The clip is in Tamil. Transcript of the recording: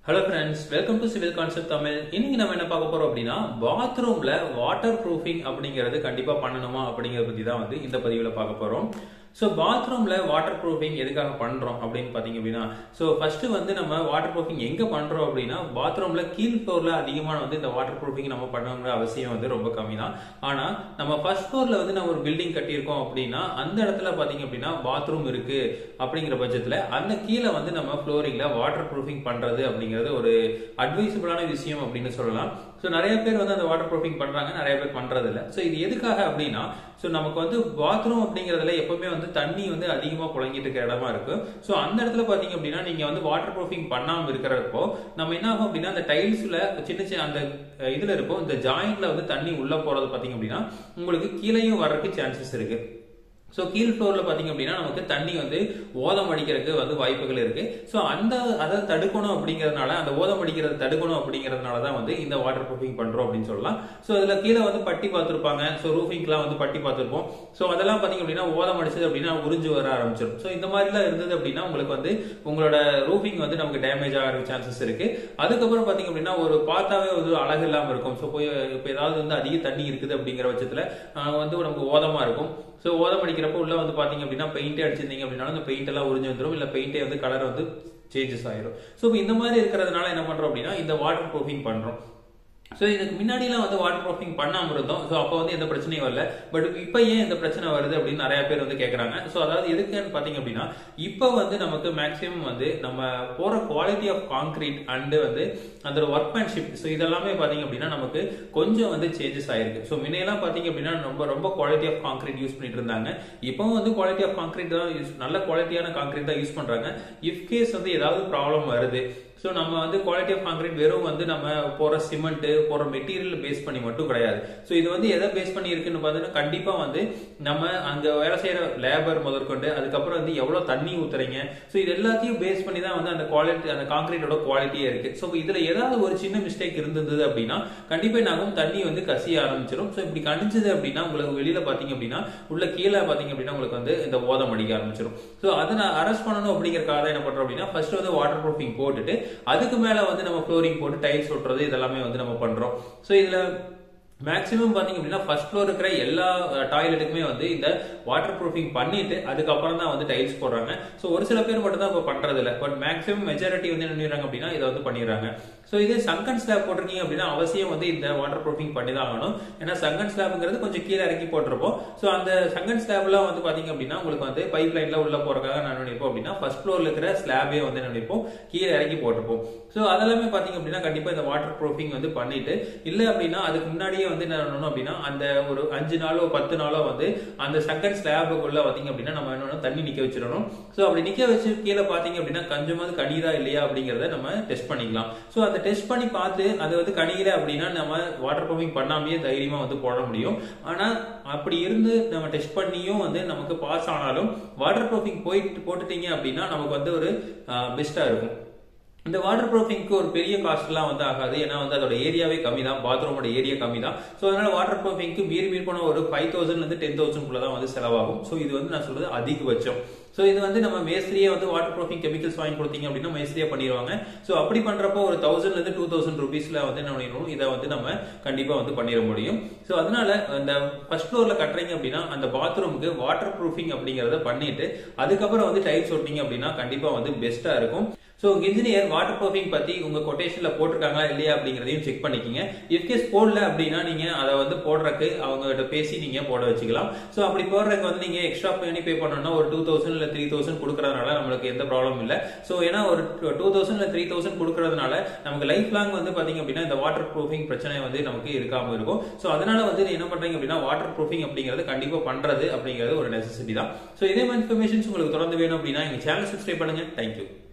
hello friends welcome to civil concept Tamil இன்னைக்கு நம்ம என்ன பார்க்க போறோம் அப்படின்னா பாத்ரூம்ல வாட்டர் ப்ரூஃபிங் அப்படிங்கிறது கண்டிப்பா பண்ணணுமா அப்படிங்கறத பத்தி தான் வந்து இந்த பதிவுல பார்க்க போறோம் ஸோ பாத்ரூம்ல வாட்டர் ப்ரூஃபிங் எதுக்காக பண்றோம் அப்படின்னு பாத்தீங்க அப்படின்னா ஸோ ஃபர்ஸ்ட் வந்து நம்ம வாட்டர் ப்ரூஃபிங் எங்க பண்றோம் அப்படின்னா பாத்ரூம்ல கீழ் ஃப்ளோர்ல அதிகமான வந்து இந்த வாட்டர் ப்ரூஃபிங் நம்ம பண்ணணுங்கிற அவசியம் வந்து ரொம்ப கம்மி தான் ஆனா நம்ம ஃபர்ஸ்ட் ஃப்ளோர்ல வந்து நம்ம ஒரு பில்டிங் கட்டியிருக்கோம் அப்படின்னா அந்த இடத்துல பாத்தீங்க அப்படின்னா பாத்ரூம் இருக்கு அப்படிங்கிற பட்சத்துல அந்த கீழே வந்து நம்ம ஃப்ளோரிங்ல வாட்டர் ப்ரூஃபிங் பண்றது அப்படிங்கிறது ஒரு அட்வைசபிளான விஷயம் அப்படின்னு சொல்லலாம் ஸோ நிறைய பேர் வந்து அந்த வாட்டர் ப்ரூஃபிங் பண்றாங்க நிறைய பேர் பண்றது இல்லை ஸோ இது எதுக்காக அப்படின்னா ஸோ நமக்கு வந்து பாத்ரூம் அப்படிங்கிறதுல எப்பவுமே வந்து தண்ணி வந்து அதிகமாக புழங்கிட்டு இருக்கிற இடமா இருக்கு ஸோ அந்த இடத்துல பாத்தீங்க அப்படின்னா நீங்க வந்து வாட்டர் ப்ரூஃபிங் பண்ணாம இருக்கிறப்போ நம்ம என்ன ஆகும் அப்படின்னா அந்த டைல்ஸ்ல சின்ன சின்ன அந்த அஹ், இதுல இருக்கும் இந்த ஜாயிண்ட்ல வந்து தண்ணி உள்ள போறது பாத்தீங்க அப்படின்னா உங்களுக்கு கீழேயும் வர்றதுக்கு சான்சஸ் இருக்கு ஸோ கீழ் ஃப்ளோர்ல பாத்தீங்க அப்படின்னா நமக்கு தண்ணி வந்து ஓதம் அடிக்கிறதுக்கு வந்து வாய்ப்புகள் இருக்கு ஸோ அந்த அதை தடுக்கணும் அப்படிங்கறதுனால அந்த ஓதம் அடிக்கிறத தடுக்கணும் அப்படிங்கறதுனால தான் வந்து இந்த வாட்டர் ப்ரூஃபிங் பண்றோம் அப்படின்னு சொல்லலாம் ஸோ இதுல கீழே வந்து பட்டி பார்த்துருப்பாங்க ஸோ ரூஃபிங்லாம் வந்து பட்டி பார்த்துருப்போம் ஸோ அதெல்லாம் பாத்தீங்க அப்படின்னா ஓதம் அடிச்சது அப்படின்னா உறிஞ்சு வர ஆரம்பிச்சிடும் ஸோ இந்த மாதிரிலாம் இருந்தது அப்படின்னா உங்களுக்கு வந்து உங்களோட ரூஃபிங் வந்து நமக்கு டேமேஜ் ஆகிற சான்சஸ் இருக்கு அதுக்கப்புறம் பாத்தீங்க அப்படின்னா ஒரு பார்த்தாவே ஒரு அழகு இல்லாம இருக்கும் ஸோ போய் இப்போ ஏதாவது வந்து அதிக தண்ணி இருக்குது அப்படிங்கிற பட்சத்துல ஆஹ் வந்து நமக்கு ஓதமா இருக்கும் ஸோ ஓதம் அடிக்கிறப்போ உள்ள வந்து பாத்தீங்க அப்படின்னா பெயிண்டே அடிச்சிருந்தீங்க அப்படின்னாலும் அந்த பெயிண்ட் எல்லாம் உறிஞ்சு வந்துடும் இல்ல பெயிண்டே வந்து கலர் வந்து சேஞ்சஸ் ஆயிரும் ஸோ இந்த மாதிரி இருக்கிறதுனால என்ன பண்றோம் அப்படின்னா இந்த வாட்டர் ப்ரூஃபிங் பண்றோம் ஸோ இதுக்கு முன்னாடிலாம் வந்து வாட்டர் ப்ரூஃபிங் பண்ணாம இருந்தோம் ஸோ அப்போ வந்து எந்த பிரச்சனையும் வரல பட் இப்போ ஏன் இந்த பிரச்சனை வருது அப்படின்னு நிறைய பேர் வந்து கேட்குறாங்க ஸோ அதாவது எதுக்குன்னு பார்த்தீங்க அப்படின்னா இப்போ வந்து நமக்கு மேக்ஸிமம் வந்து நம்ம போற குவாலிட்டி ஆஃப் கான்கிரீட் அண்டு வந்து அந்த ஒர்க்மேன்ஷிப் ஸோ இதெல்லாமே பார்த்தீங்க அப்படின்னா நமக்கு கொஞ்சம் வந்து சேஞ்சஸ் ஆயிருக்கு ஸோ முன்னையெல்லாம் பார்த்தீங்க அப்படின்னா ரொம்ப ரொம்ப குவாலிட்டி ஆஃப் கான்கிரீட் யூஸ் பண்ணிட்டு இருந்தாங்க இப்போவும் வந்து குவாலிட்டி ஆஃப் கான்கிரீட் தான் யூஸ் நல்ல குவாலிட்டியான கான்கிரீட் தான் யூஸ் பண்றாங்க இஃப் கேஸ் வந்து ஏதாவது ப்ராப்ளம் வருது ஸோ நம்ம வந்து குவாலிட்டி ஆஃப் கான்கிரீட் வெறும் வந்து நம்ம போற சிமெண்ட் போற மெட்டீரியல் பேஸ் பண்ணி மட்டும் கிடையாது ஸோ இது வந்து எதை பேஸ் பண்ணி இருக்குன்னு பார்த்தீங்கன்னா கண்டிப்பா வந்து நம்ம அங்க வேலை செய்யற லேபர் முதற்கொண்டு அதுக்கப்புறம் வந்து எவ்வளவு தண்ணி ஊத்துறீங்க ஸோ இது எல்லாத்தையும் பேஸ் பண்ணி தான் வந்து அந்த குவாலிட்டி அந்த கான்கிரீட்டோட குவாலிட்டியே இருக்கு ஸோ இதுல ஏதாவது ஒரு சின்ன மிஸ்டேக் இருந்தது அப்படின்னா கண்டிப்பா என்னாகும் தண்ணி வந்து கசிய ஆரம்பிச்சிடும் ஸோ இப்படி கணிச்சது அப்படின்னா உங்களுக்கு வெளியில பாத்தீங்க அப்படின்னா உள்ள கீழே பாத்தீங்க அப்படின்னா உங்களுக்கு வந்து இந்த ஓதம் அடிக்க ஆரம்பிச்சிடும் ஸோ அதை நான் அரெஸ்ட் பண்ணணும் அப்படிங்கறக்காக தான் என்ன பண்றோம் அப்படின்னா ஃபர்ஸ்ட் வந்து வாட்டர் ப்ரூஃபிங் போட்டுட்டு அதுக்கு மேல வந்து நம்ம ஃப்ளோரிங் போட்டு டைல்ஸ் ஒட்டுறது இதெல்லாமே வந்து நம்ம பண்றோம் ஸோ இதுல மேக்ஸிமம் பாத்தீங்க அப்படின்னா ஃபர்ஸ்ட் ஃப்ளோர் இருக்கிற எல்லா டாய்லெட்டுக்குமே வந்து இந்த வாட்டர் ப்ரூஃபிங் பண்ணிட்டு அதுக்கப்புறம் தான் வந்து டைல்ஸ் போடுறாங்க ஸோ ஒரு சில பேர் மட்டும் தான் இப்போ பண்றது இல்லை பட் மேக்ஸிமம் மெஜாரிட்டி வந்து என்ன பண்ணிடுறாங்க அப்படின்னா இதை வந்து பண்ணிடுறாங்க ஸோ இதே சங்கன் ஸ்லாப் போட்டிருக்கீங்க அப்படின்னா அவசியம் வந்து இந்த வாட்டர் ப்ரூஃபிங் பண்ணி தான் ஆகணும் ஏன்னா சங்கன் ஸ்லாப்ங்கிறது கொஞ்சம் கீழே இறக்கி போட்டிருப்போம் ஸோ அந்த சங்கன் ஸ்லாப்லாம் வந்து பாத்தீங்க அப்படின்னா உங்களுக்கு வந்து பைப் லைன்ல உள்ள போறதுக்காக நான் நினைப்போம் அப்படின்னா ஃபர்ஸ்ட் ஃப்ளோர்ல இருக்கிற ஸ்லாபே வந்து என்ன நினைப்போம் கீழே இறக்கி போட்டிருப்போம் ஸோ அதெல்லாமே பாத்தீங்க அப்படின்னா கண்டிப்பா இந்த வாட்டர் ப்ரூஃபிங் வந்து பண்ணிட்டு இல்ல அப்படின்னா அதுக்கு முன்னாடியே வந்து என்ன பண்ணணும் அப்படின்னா அந்த ஒரு அஞ்சு நாளோ பத்து நாளோ வந்து அந்த சங்கன் ஸ்லாபுக்குள்ள பாத்தீங்க அப்படின்னா நம்ம என்ன தண்ணி நிக்க வச்சிடணும் ஸோ அப்படி நிக்க வச்சு கீழே பாத்தீங்க அப்படின்னா கொஞ்சமாவது கனிதா இல்லையா அப்படிங்கறத நம்ம டெஸ்ட் பண்ணிக்கலாம் ஸோ அதை டெஸ்ட் பண்ணி பார்த்து அது வந்து கனியில அப்படின்னா நம்ம வாட்டர் ப்ரூஃபிங் பண்ணாமையே தைரியமா வந்து போட முடியும் ஆனா அப்படி இருந்து நம்ம டெஸ்ட் பண்ணியும் வந்து நமக்கு பாஸ் ஆனாலும் வாட்டர் ப்ரூஃபிங் போயிட்டு போட்டுட்டீங்க அப்படின்னா நமக்கு வந்து ஒரு பெஸ்டா இருக்கும் இந்த வாட்டர் ப்ரூஃபிங்க்கு ஒரு பெரிய காஸ்ட்லாம் வந்து ஆகாது ஏன்னா வந்து அதோட ஏரியாவே கம்மி தான் பாத்ரூமோட ஏரியா கம்மி தான் ஸோ அதனால வாட்டர் ப்ரூஃபிங்க்கு மீறி மீறி போன ஒரு ஃபைவ் தௌசண்ட்ல இருந்து டென் தௌசண்ட் தான் வந்து செலவாகும் ஸோ இது வந்து நான் சொல்றது அதிகபட்சம் ஸோ இது வந்து நம்ம மேஸ்திரியே வந்து வாட்டர் ப்ரூஃபிங் கெமிக்கல்ஸ் வாங்கி கொடுத்தீங்க அப்படின்னா மேஸ்திரியே பண்ணிடுவாங்க ஸோ அப்படி பண்றப்போ ஒரு தௌசண்ட்ல இருந்து டூ தௌசண்ட் ருபீஸ்ல வந்து என்ன பண்ணிடணும் இதை வந்து நம்ம கண்டிப்பா வந்து பண்ணிட முடியும் ஸோ அதனால இந்த ஃபர்ஸ்ட் ஃப்ளோர்ல கட்டுறீங்க அப்படின்னா அந்த பாத்ரூமுக்கு வாட்டர் ப்ரூஃபிங் அப்படிங்கறத பண்ணிட்டு அதுக்கப்புறம் வந்து டைல்ஸ் ஒட்டினீங்க அப்படின்னா கண்டிப்பா வந்து பெஸ்டா இருக்கும் ஸோ உங்க இன்ஜினியர் வாட்டர் ப்ரூஃபிங் பத்தி உங்க கொட்டேஷன்ல போட்டிருக்காங்களா இல்லையா அப்படிங்கறதையும் செக் பண்ணிக்கங்க இன்கேஸ் போடல அப்படின்னா நீங்க அதை வந்து போடுறதுக்கு அவங்க கிட்ட பேசி நீங்க போட வச்சுக்கலாம் ஸோ அப்படி போடுறதுக்கு வந்து நீங்க எக்ஸ்ட்ரா பண்ணி பே பண்ணணும்னா ஒரு டூ தௌசண்ட் இல்ல த்ரீ தௌசண்ட் கொடுக்கறதுனால நம்மளுக்கு எந்த ப்ராப்ளம் இல்ல ஸோ ஏன்னா ஒரு டூ தௌசண்ட் இல்ல த்ரீ தௌசண்ட் கொடுக்கறதுனால நமக்கு லைஃப் லாங் வந்து பாத்தீங்க அப்படின்னா இந்த வாட்டர் ப்ரூஃபிங் பிரச்சனை வந்து நமக்கு இருக்காம இருக்கும் ஸோ அதனால வந்து நீ என்ன பண்றீங்க அப்படின்னா வாட்டர் ப்ரூஃபிங் அப்படிங்கிறது கண்டிப்பா பண்றது அப்படிங்கிறது ஒரு நெசசிட்டி தான் ஸோ இதே மாதிரி இன்ஃபர்மேஷன்ஸ் உங்களுக்கு தொடர்ந்து வேணும் அப்படின்னா எங்க சேனல் சப்ஸ்கிரைப் பண்ணுங்க தேங்க்யூ